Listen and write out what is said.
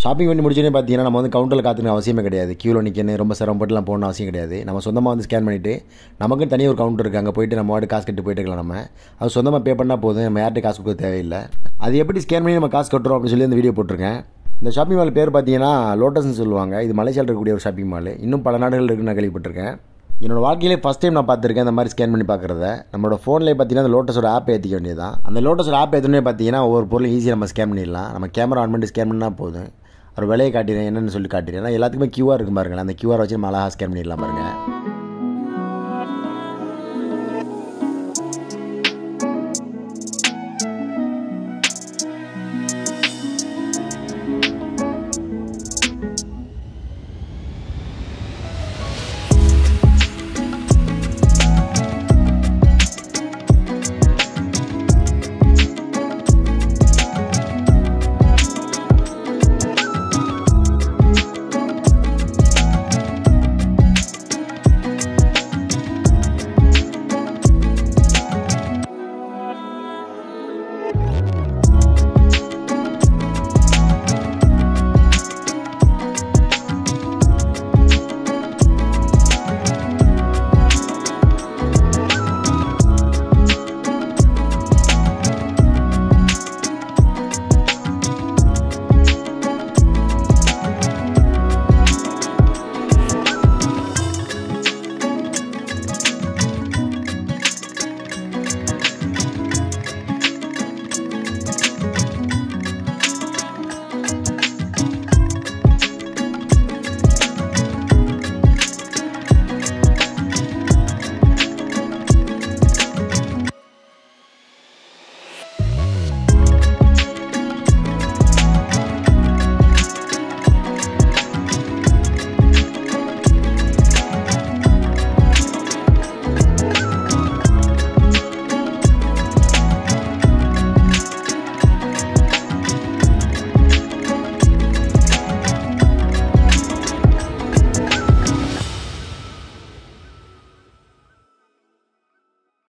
shopping பண்ணி முடிச்சோடனே பார்த்தீங்கன்னா நம்ம வந்து கவுண்டரில் காத்துக்க அவசியமே கிடையாது க்யூவில் நிற்கணும் ரொம்ப சிரமப்பட்டுலாம் போகணும் அவசியம் கிடையாது நம்ம சொந்தமாக வந்து ஸ்கேன் பண்ணிவிட்டு நமக்கு தனியாக ஒரு கவுண்டர் இருக்குது அங்கே போயிட்டு நம்ம வாட்டு காசு கட்டி போயிட்டு இருக்கலாம் நம்ம அது சொந்தமாக பே பண்ணால் போதும் நம்ம யார்கிட்ட காசு கொடுக்க தேவையில்லை அது எப்படி ஸ்கேன் பண்ணி நம்ம காசு கட்டுறோம் அப்படின்னு சொல்லி அந்த வீடியோ போட்டிருக்கேன் இந்த ஷாப்பிங் மால் பேர் பார்த்தீங்கன்னா லோட்டஸ்னு சொல்லுவாங்க இது மலேசியாவில் இருக்கக்கூடிய ஒரு ஷாப்பிங் மால் இன்னும் பல நாடுகள் இருக்குன்னு நான் கேள்விப்பட்டிருக்கேன் என்னோட வாழ்க்கையிலே ஃபஸ்ட் டைம் நான் பார்த்துருக்கேன் இந்த மாதிரி ஸ்கேன் பண்ணி பார்க்குறத நம்மளோட ஃபோன்லேயே பார்த்தீங்கன்னா அந்த லோட்டஸோட ஆப் ஏற்றிக்க வேண்டியதான் அந்த லோட்டஸோட ஆப் ஏற்றனே பார்த்தீங்கன்னா ஒவ்வொரு பொருளும் ஈஸியாக நம்ம ஸ்கேன் பண்ணிடலாம் நம்ம கேமரா ஆன் பண்ணி ஸ்கேன் பண்ணால் போதும் ஒரு விலையை காட்டிடுறேன் என்னென்னு சொல்லி காட்டிடுறேன் ஏன்னா எல்லாத்துக்குமே கியூஆர் இருக்கும் பாருங்களேன் அந்த கியூஆர் வச்சு நம்ம அழகாக ஸ்கேன் பண்ணிடலாம் பாருங்கள்